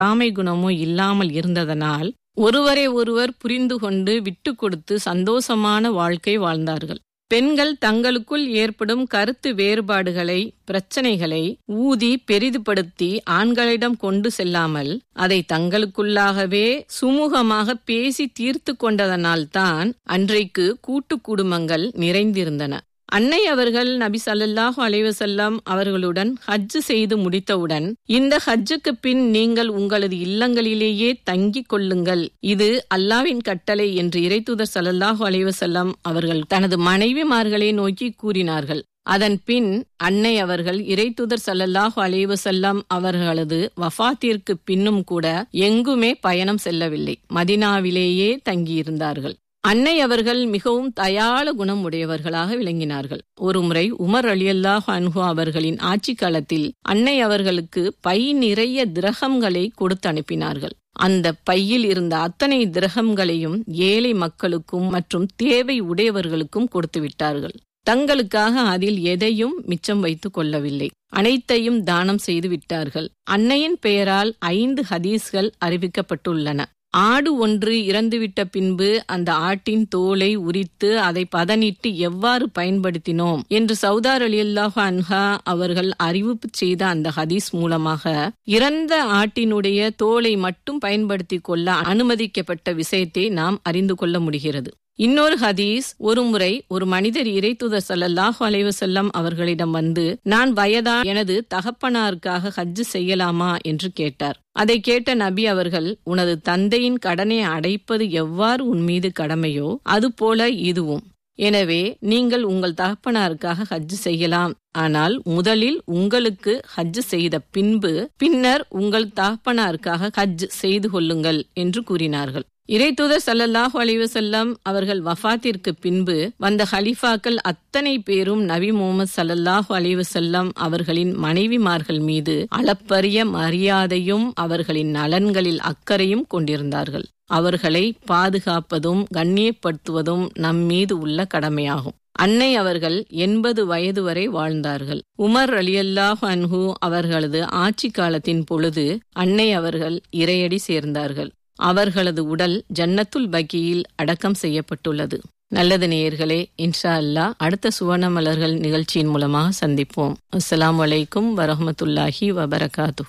பொறாமை குணமோ இல்லாமல் இருந்ததனால் ஒருவரை ஒருவர் புரிந்து கொண்டு விட்டு கொடுத்து சந்தோஷமான வாழ்க்கை வாழ்ந்தார்கள் பெண்கள் தங்களுக்குள் ஏற்படும் கருத்து வேறுபாடுகளை பிரச்சனைகளை ஊதி பெரிதுபடுத்தி ஆண்களிடம் கொண்டு செல்லாமல் அதை தங்களுக்குள்ளாகவே சுமூகமாக பேசி தீர்த்து கொண்டதனால்தான் அன்றைக்கு கூட்டு குடும்பங்கள் நிறைந்திருந்தன அன்னை அவர்கள் நபி சல்லல்லாஹு அலைவசல்லாம் அவர்களுடன் ஹஜ்ஜு செய்து முடித்தவுடன் இந்த ஹஜ்ஜுக்கு பின் நீங்கள் உங்களது இல்லங்களிலேயே தங்கிக் கொள்ளுங்கள் இது அல்லாவின் கட்டளை என்று இறைத்துதர் சல்லல்லாஹு அலைவசல்லாம் அவர்கள் தனது மனைவிமார்களை நோக்கி கூறினார்கள் அதன் பின் அன்னை அவர்கள் இறைத்துதர் சல்லல்லாஹு அலைவசல்லாம் அவர்களது வஃபாத்திற்கு பின்னும் கூட எங்குமே பயணம் செல்லவில்லை மதினாவிலேயே தங்கியிருந்தார்கள் அன்னை அவர்கள் மிகவும் தயாள குணம் உடையவர்களாக விளங்கினார்கள் ஒருமுறை உமர் அலியல்லாஹ் அன்ஹு அவர்களின் ஆட்சி காலத்தில் அன்னை அவர்களுக்கு பை நிறைய திரகங்களை கொடுத்து அனுப்பினார்கள் அந்த பையில் இருந்த அத்தனை திரகங்களையும் ஏழை மக்களுக்கும் மற்றும் தேவை உடையவர்களுக்கும் கொடுத்து விட்டார்கள் தங்களுக்காக அதில் எதையும் மிச்சம் வைத்துக் கொள்ளவில்லை அனைத்தையும் தானம் செய்து விட்டார்கள் அன்னையின் பெயரால் ஐந்து ஹதீஸ்கள் அறிவிக்கப்பட்டுள்ளன ஆடு ஒன்று இறந்துவிட்ட பின்பு அந்த ஆட்டின் தோலை உரித்து அதை பதனிட்டு எவ்வாறு பயன்படுத்தினோம் என்று சவுதார் அலி அல்லாஹ் அன்ஹா அவர்கள் அறிவிப்பு செய்த அந்த ஹதீஸ் மூலமாக இறந்த ஆட்டினுடைய தோலை மட்டும் பயன்படுத்தி கொள்ள அனுமதிக்கப்பட்ட விஷயத்தை நாம் அறிந்து கொள்ள முடிகிறது இன்னொரு ஹதீஸ் ஒருமுறை ஒரு மனிதர் இறைத்துதர் சல்லல்லாஹு அலைவசல்லம் அவர்களிடம் வந்து நான் வயதா எனது தகப்பனாருக்காக ஹஜ்ஜு செய்யலாமா என்று கேட்டார் அதை கேட்ட நபி அவர்கள் உனது தந்தையின் கடனை அடைப்பது எவ்வாறு உன் மீது கடமையோ அதுபோல இதுவும் எனவே நீங்கள் உங்கள் தகப்பனாருக்காக ஹஜ்ஜு செய்யலாம் ஆனால் முதலில் உங்களுக்கு ஹஜ்ஜு செய்த பின்பு பின்னர் உங்கள் தகப்பனாருக்காக ஹஜ் செய்து கொள்ளுங்கள் என்று கூறினார்கள் இறைத்தூதர் சல்லல்லாஹு அலிவசல்லம் அவர்கள் வஃபாத்திற்கு பின்பு வந்த ஹலிஃபாக்கள் அத்தனை பேரும் நபி முகமது சல்லல்லாஹு அலிவசல்லம் அவர்களின் மனைவிமார்கள் மீது அளப்பரிய மரியாதையும் அவர்களின் நலன்களில் அக்கறையும் கொண்டிருந்தார்கள் அவர்களை பாதுகாப்பதும் கண்ணியப்படுத்துவதும் நம் மீது உள்ள கடமையாகும் அன்னை அவர்கள் எண்பது வயது வரை வாழ்ந்தார்கள் உமர் அலியல்லாஹ் அன்ஹு அவர்களது ஆட்சி காலத்தின் பொழுது அன்னை அவர்கள் இறையடி சேர்ந்தார்கள் அவர்களது உடல் ஜன்னத்துல் பக்கியில் அடக்கம் செய்யப்பட்டுள்ளது நல்லது நேயர்களே இன்ஷா அல்லா அடுத்த சுவர்ண மலர்கள் நிகழ்ச்சியின் மூலமாக சந்திப்போம் அஸ்லாம் வலைக்கும் வரஹமத்துல்லாஹி வபரகாத்து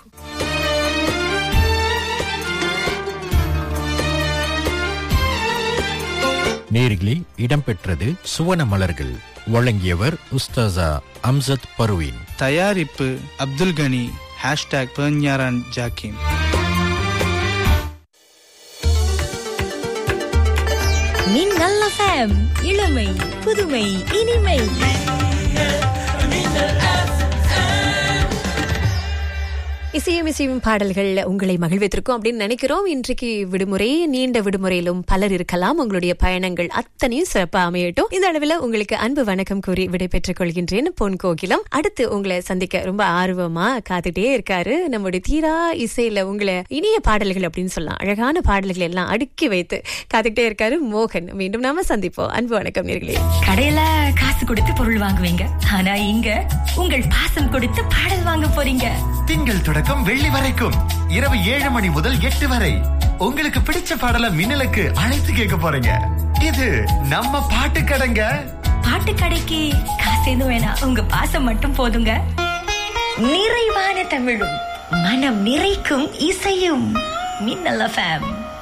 நேரில் இடம்பெற்றது சுவன மலர்கள் வழங்கியவர் உஸ்தாசா அம்சத் பர்வீன் தயாரிப்பு அப்துல் கனி ஹேஷ்டாக் பெர்ஞாரான் ஜாக்கிம் மின்னல் எஃப்எம் இளமை புதுமை இனிமை இசையும் இசையும் பாடல்கள் உங்களை மகிழ்வித்திருக்கும் அப்படின்னு நினைக்கிறோம் இன்றைக்கு விடுமுறை நீண்ட விடுமுறையிலும் பலர் இருக்கலாம் உங்களுடைய பயணங்கள் அத்தனையும் சிறப்பா அமையட்டும் இந்த அளவில் உங்களுக்கு அன்பு வணக்கம் கூறி விடைபெற்றுக் கொள்கின்றேன் பொன் கோகிலம் அடுத்து உங்களை சந்திக்க ரொம்ப ஆர்வமா காத்துட்டே இருக்காரு நம்முடைய தீரா இசையில உங்களை இனிய பாடல்கள் அப்படின்னு சொல்லலாம் அழகான பாடல்கள் எல்லாம் அடுக்கி வைத்து காத்துக்கிட்டே இருக்காரு மோகன் மீண்டும் நாம சந்திப்போம் அன்பு வணக்கம் நேர்களே கடையில காசு கொடுத்து பொருள் வாங்குவீங்க ஆனா இங்க உங்கள் பாசம் கொடுத்து பாடல் வாங்க போறீங்க திங்கள் தொடக்கம் வெள்ளி வரைக்கும் இரவு ஏழு மணி முதல் எட்டு வரை உங்களுக்கு பிடிச்ச பாடல மின்னலுக்கு அழைத்து கேட்க போறீங்க இது நம்ம பாட்டு கடைங்க பாட்டு கடைக்கு காசு எதுவும் வேணாம் உங்க பாசம் மட்டும் போதுங்க நிறைவான தமிழும் மனம் நிறைக்கும் இசையும் மின்னல் எஃப்எம்